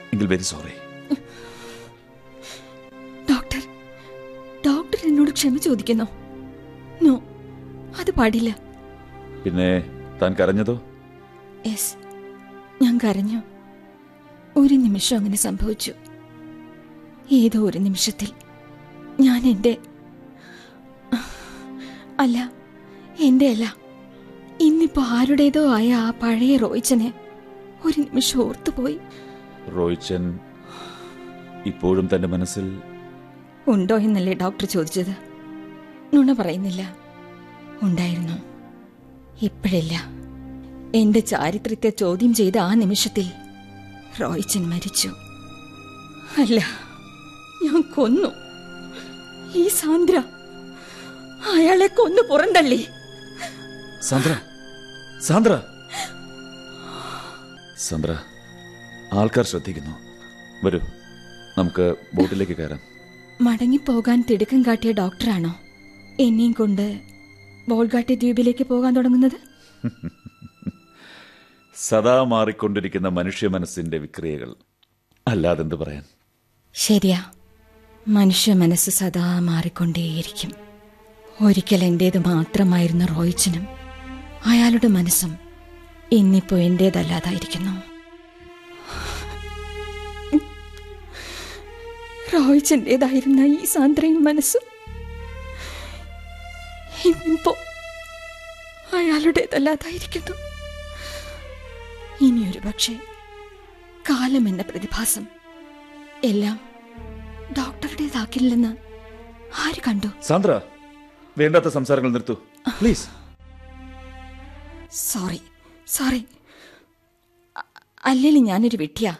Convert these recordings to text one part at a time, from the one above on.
എങ്കിൽ very sorry doctor doctor എന്നോട് ക്ഷമ ചോദിക്കുന്നോ നോ അത് പാടില്ല പിന്നെ താൻ കരഞ്ഞതോ യെസ് ഞാൻ കരഞ്ഞു ഒരു നിമിഷം അങ്ങനെ സംഭവിച്ചു ഏതോ ഒരു നിമിഷത്തിൽ ഞാൻ എൻ്റെ അല്ല എൻ്റെ അല്ല ഇന്നിപ്പോ ആരുടേതോ ആയ ആ പഴയ റോയിച്ചനെ ഒരു നിമിഷം ഓർത്തുപോയി റോയിച്ചൻ ഇപ്പോഴും തന്റെ മനസ്സിൽ ഉണ്ടോ എന്നല്ലേ ഡോക്ടർ ചോദിച്ചത് നുണ പറയുന്നില്ല ഉണ്ടായിരുന്നു ഇപ്പോഴില്ല എന്റെ ചാരിത്രത്തെ ചോദ്യം ചെയ്ത ആ നിമിഷത്തിൽ റോയിച്ചൻ മരിച്ചു അല്ല ഞാൻ കൊന്നു ഈ സാന്ദ്ര അയാളെ കൊന്നു പുറന്തള്ളി സാന്ദ്ര സാന്ദ്ര സാന്ദ്ര ആൾക്കാർ ശ്രദ്ധിക്കുന്നു വരൂ നമുക്ക് ബോട്ടിലേക്ക് കയറാം മടങ്ങിപ്പോകാൻ തിടുക്കം കാട്ടിയ ഡോക്ടറാണോ എന്നെയും കൊണ്ട് ബോൾഗാട്ടി ദ്വീപിലേക്ക് പോകാൻ തുടങ്ങുന്നത് സദാ മാറിക്കൊണ്ടിരിക്കുന്ന മനുഷ്യ മനസ്സിന്റെ വിക്രിയകൾ അല്ലാതെന്ത് പറയാൻ ശരിയാ മനുഷ്യ മനസ്സ് സദാ മാറിക്കൊണ്ടേയിരിക്കും ഒരിക്കൽ എന്റേത് മാത്രമായിരുന്ന റോയിച്ചനും അയാളുടെ മനസ്സും ഇന്നിപ്പോ എന്റേതല്ലാതായിരിക്കുന്നു റോയിച്ചന്റേതായിരുന്ന ഈ സാന്ദ്രയും മനസ്സും ഇന്നിപ്പോ അയാളുടേതല്ലാതായിരിക്കുന്നു ഇനിയൊരു പക്ഷേ കാലം എന്ന പ്രതിഭാസം എല്ലാം ഡോക്ടറുടേതാക്കില്ലെന്ന് ആര് കണ്ടു സാന്ദ്ര വേണ്ടാത്ത സംസാരങ്ങൾ നിർത്തൂ പ്ലീസ് സോറി സോറി അല്ലെങ്കിൽ ഞാനൊരു വിട്ടിയാ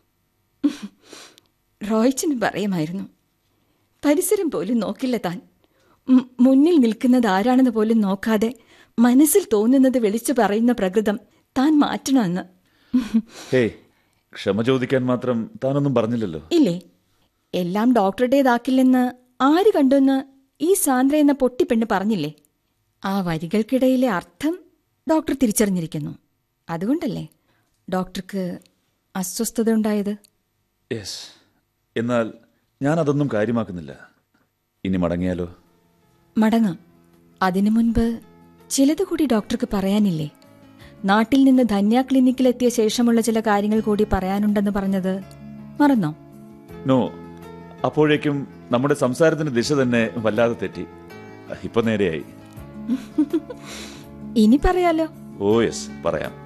റോയിച്ചിന് പറയുമായിരുന്നു പരിസരം പോലും നോക്കില്ല താൻ ഉം, മുന്നിൽ നിൽക്കുന്നത് ആരാണെന്ന് പോലും നോക്കാതെ മനസ്സിൽ തോന്നുന്നത് വിളിച്ചു പറയുന്ന പ്രകൃതം താൻ മാറ്റണമെന്ന് ഹേയ് ക്ഷമ ചോദിക്കാൻ മാത്രം താനൊന്നും പറഞ്ഞില്ലല്ലോ ഇല്ലേ എല്ലാം ഡോക്ടറുടേതാക്കില്ലെന്ന് ആര് കണ്ടെന്ന് ഈ സാന്ദ്ര എന്ന പൊട്ടിപ്പെണ്ണ് പറഞ്ഞില്ലേ ആ വരികൾക്കിടയിലെ അർത്ഥം ഡോക്ടർ തിരിച്ചറിഞ്ഞിരിക്കുന്നു അതുകൊണ്ടല്ലേ ഡോക്ടർക്ക് അസ്വസ്ഥത ഉണ്ടായത് യെസ് എന്നാൽ ഞാൻ അതൊന്നും കാര്യമാക്കുന്നില്ല ഇനി മടങ്ങിയാലോ മടങ്ങാം അതിനു മുൻപ് ചിലത് കൂടി ഡോക്ടർക്ക് പറയാനില്ലേ നാട്ടിൽ നിന്ന് ധന്യ ക്ലിനിക്കിലെത്തിയ ശേഷമുള്ള ചില കാര്യങ്ങൾ കൂടി പറയാനുണ്ടെന്ന് പറഞ്ഞത് മറന്നോ നോ അപ്പോഴേക്കും നമ്മുടെ സംസാരത്തിന്റെ ദിശ തന്നെ വല്ലാതെ തെറ്റി ഇപ്പൊ നേരെയായി ഇനി പറയാലോ ഓ യെസ് പറയാം